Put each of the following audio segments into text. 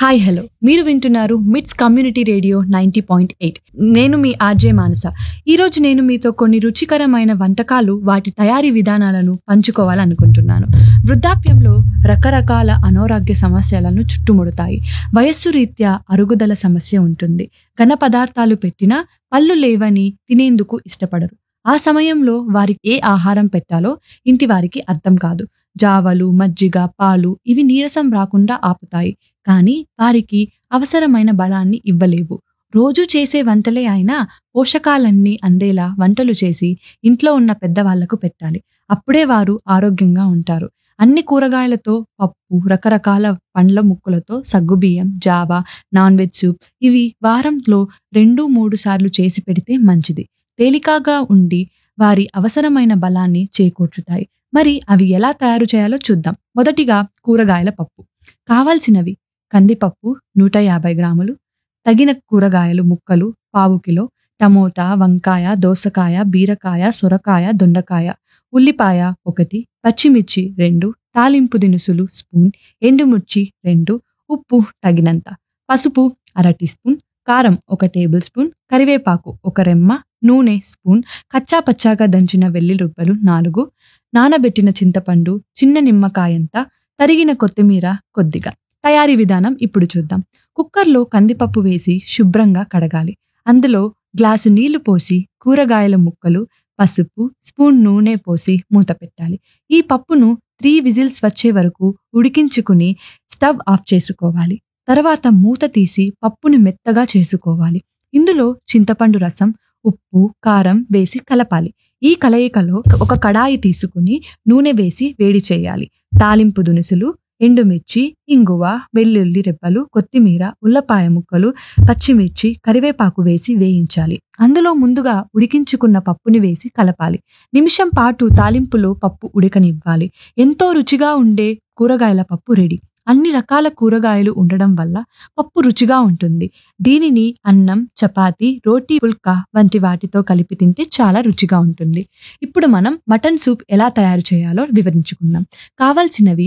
hi hello మీరు వింటున్నారు MITS community radio ninety point eight నేను మీ ఆర్జే మానస ఈరోజు నేను మీతో కొన్ని రుచికరమైన వంటకాలు వాటి తయారీ విధానాలను పంచుకోవాలనుకుంటున్నాను వృద్ధాప్యంలో రకరకాల అనారోగ్య సమస్యలను చుట్టుముడతాయి వయస్సు రీత్యా అరుగుదల సమస్య ఉంటుంది ఘన పదార్థాలు పెట్టినా పళ్ళు లేవని తినేందుకు ఇష్టపడరు ఆ సమయంలో వారికి ఏ ఆహారం పెట్టాలో ఇంటి వారికి అర్థం కాదు జావలు మజ్జిగ పాలు ఇవి నీరసం రాకుండా ఆపుతాయి కానీ వారికి అవసరమైన బలాన్ని ఇవ్వలేవు రోజు చేసే వంటలే అయినా పోషకాలన్నీ అందేలా వంటలు చేసి ఇంట్లో ఉన్న పెద్దవాళ్లకు పెట్టాలి అప్పుడే వారు ఆరోగ్యంగా ఉంటారు అన్ని కూరగాయలతో పప్పు రకరకాల పండ్ల ముక్కలతో సగ్గుబియ్యం జావా నాన్ వెజ్ సూప్ ఇవి వారంలో రెండు మూడు సార్లు చేసి పెడితే మంచిది తేలికగా ఉండి వారి అవసరమైన బలాన్ని చేకూర్చుతాయి మరి అవి ఎలా తయారు చేయాలో చూద్దాం మొదటిగా కూరగాయల పప్పు కావాల్సినవి కందిపప్పు నూట యాభై గ్రాములు తగిన కూరగాయలు ముక్కలు పావు కిలో టమోటా వంకాయ దోసకాయ బీరకాయ సొరకాయ దొండకాయ ఉల్లిపాయ ఒకటి పచ్చిమిర్చి రెండు తాలింపు దినుసులు స్పూన్ ఎండుమిర్చి రెండు ఉప్పు తగినంత పసుపు అర టీ స్పూన్ కారం ఒక టేబుల్ స్పూన్ కరివేపాకు ఒక రెమ్మ నూనె స్పూన్ కచ్చా పచ్చాగా దంచిన వెల్లి రుబ్బలు నాలుగు నానబెట్టిన చింతపండు చిన్న నిమ్మకాయంత తరిగిన కొత్తిమీర కొద్దిగా తయారీ విధానం ఇప్పుడు చూద్దాం కుక్కర్లో కందిపప్పు వేసి శుభ్రంగా కడగాలి అందులో గ్లాసు నీళ్లు పోసి కూరగాయల ముక్కలు పసుపు స్పూన్ నూనె పోసి మూత పెట్టాలి ఈ పప్పును త్రీ విజిల్స్ వచ్చే వరకు ఉడికించుకుని స్టవ్ ఆఫ్ చేసుకోవాలి తర్వాత మూత తీసి పప్పును మెత్తగా చేసుకోవాలి ఇందులో చింతపండు రసం ఉప్పు కారం వేసి కలపాలి ఈ కలయికలో ఒక కడాయి తీసుకుని నూనె వేసి వేడి చేయాలి తాలింపు దినుసులు ఎండుమిర్చి ఇంగువ వెల్లుల్లి రెబ్బలు కొత్తిమీర ఉల్లపాయ ముక్కలు పచ్చిమిర్చి కరివేపాకు వేసి వేయించాలి అందులో ముందుగా ఉడికించుకున్న పప్పుని వేసి కలపాలి నిమిషం పాటు తాలింపులో పప్పు ఉడకనివ్వాలి ఎంతో రుచిగా ఉండే కూరగాయల పప్పు రెడీ అన్ని రకాల కూరగాయలు ఉండడం వల్ల పప్పు రుచిగా ఉంటుంది దీనిని అన్నం చపాతి రోటీ పుల్కా వంటి వాటితో కలిపి తింటే చాలా రుచిగా ఉంటుంది ఇప్పుడు మనం మటన్ సూప్ ఎలా తయారు చేయాలో వివరించుకుందాం కావాల్సినవి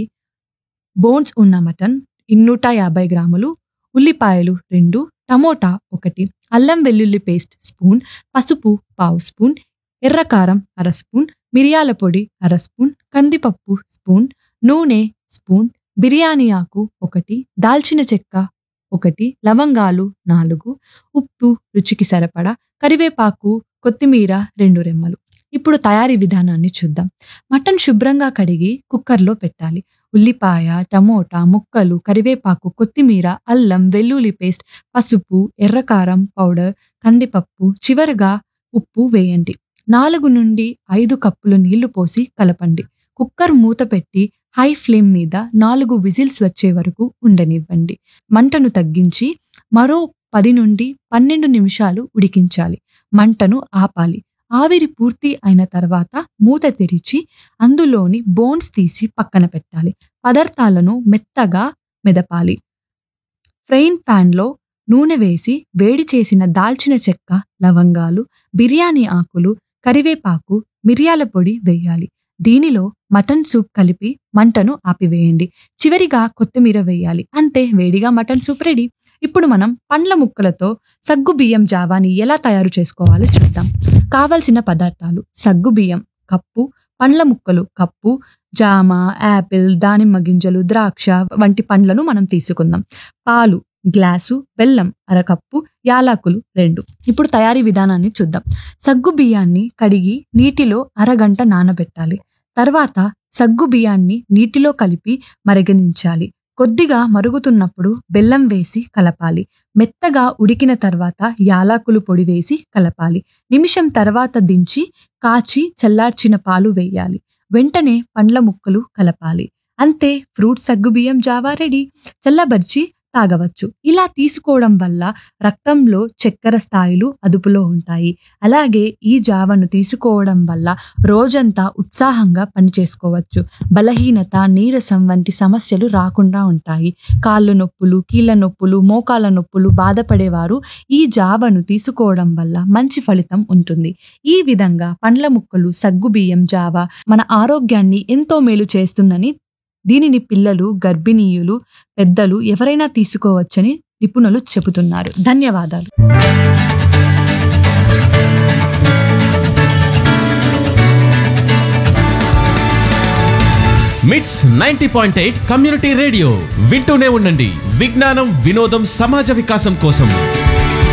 బోన్స్ ఉన్న మటన్ నూట యాభై గ్రాములు ఉల్లిపాయలు రెండు టమోటా ఒకటి అల్లం వెల్లుల్లి పేస్ట్ స్పూన్ పసుపు పావు స్పూన్ ఎర్రకారం అర స్పూన్ మిరియాల పొడి అర స్పూన్ కందిపప్పు స్పూన్ నూనె స్పూన్ బిర్యానీ ఆకు ఒకటి దాల్చిన చెక్క ఒకటి లవంగాలు నాలుగు ఉప్పు రుచికి సరిపడా కరివేపాకు కొత్తిమీర రెండు రెమ్మలు ఇప్పుడు తయారీ విధానాన్ని చూద్దాం మటన్ శుభ్రంగా కడిగి కుక్కర్లో పెట్టాలి ఉల్లిపాయ టమోటా ముక్కలు కరివేపాకు కొత్తిమీర అల్లం వెల్లుల్లి పేస్ట్ పసుపు ఎర్రకారం పౌడర్ కందిపప్పు చివరగా ఉప్పు వేయండి నాలుగు నుండి ఐదు కప్పులు నీళ్లు పోసి కలపండి కుక్కర్ మూత పెట్టి హై ఫ్లేమ్ మీద నాలుగు విజిల్స్ వచ్చే వరకు ఉండనివ్వండి మంటను తగ్గించి మరో పది నుండి పన్నెండు నిమిషాలు ఉడికించాలి మంటను ఆపాలి ఆవిరి పూర్తి అయిన తర్వాత మూత తెరిచి అందులోని బోన్స్ తీసి పక్కన పెట్టాలి పదార్థాలను మెత్తగా మెదపాలి ఫ్రైన్ ప్యాన్లో నూనె వేసి వేడి చేసిన దాల్చిన చెక్క లవంగాలు బిర్యానీ ఆకులు కరివేపాకు మిరియాల పొడి వేయాలి దీనిలో మటన్ సూప్ కలిపి మంటను ఆపివేయండి చివరిగా కొత్తిమీర వేయాలి అంతే వేడిగా మటన్ సూప్ రెడీ ఇప్పుడు మనం పండ్ల ముక్కలతో సగ్గు బియ్యం జావాని ఎలా తయారు చేసుకోవాలో చూద్దాం కావలసిన పదార్థాలు సగ్గు బియ్యం కప్పు పండ్ల ముక్కలు కప్పు జామ యాపిల్ దానిమ్మ గింజలు ద్రాక్ష వంటి పండ్లను మనం తీసుకుందాం పాలు గ్లాసు బెల్లం అరకప్పు యాలకులు రెండు ఇప్పుడు తయారీ విధానాన్ని చూద్దాం సగ్గు బియ్యాన్ని కడిగి నీటిలో అరగంట నానబెట్టాలి తర్వాత సగ్గు బియ్యాన్ని నీటిలో కలిపి మరగనించాలి కొద్దిగా మరుగుతున్నప్పుడు బెల్లం వేసి కలపాలి మెత్తగా ఉడికిన తర్వాత యాలకులు పొడి వేసి కలపాలి నిమిషం తర్వాత దించి కాచి చల్లార్చిన పాలు వేయాలి వెంటనే పండ్ల ముక్కలు కలపాలి అంతే ఫ్రూట్ సగ్గుబియ్యం జావా రెడీ చల్లబరిచి తాగవచ్చు ఇలా తీసుకోవడం వల్ల రక్తంలో చక్కెర స్థాయిలు అదుపులో ఉంటాయి అలాగే ఈ జావను తీసుకోవడం వల్ల రోజంతా ఉత్సాహంగా పనిచేసుకోవచ్చు బలహీనత నీరసం వంటి సమస్యలు రాకుండా ఉంటాయి కాళ్ళు నొప్పులు కీళ్ళ నొప్పులు మోకాళ్ళ నొప్పులు బాధపడేవారు ఈ జావను తీసుకోవడం వల్ల మంచి ఫలితం ఉంటుంది ఈ విధంగా పండ్ల ముక్కలు సగ్గుబియ్యం జావ మన ఆరోగ్యాన్ని ఎంతో మేలు చేస్తుందని దీనిని పిల్లలు గర్భిణీయులు పెద్దలు ఎవరైనా తీసుకోవచ్చని నిపుణులు చెబుతున్నారు ధన్యవాదాలు MITS ninety point eight community radio వింటూనే ఉండండి విజ్ఞానం వినోదం సమాజ వికాసం కోసం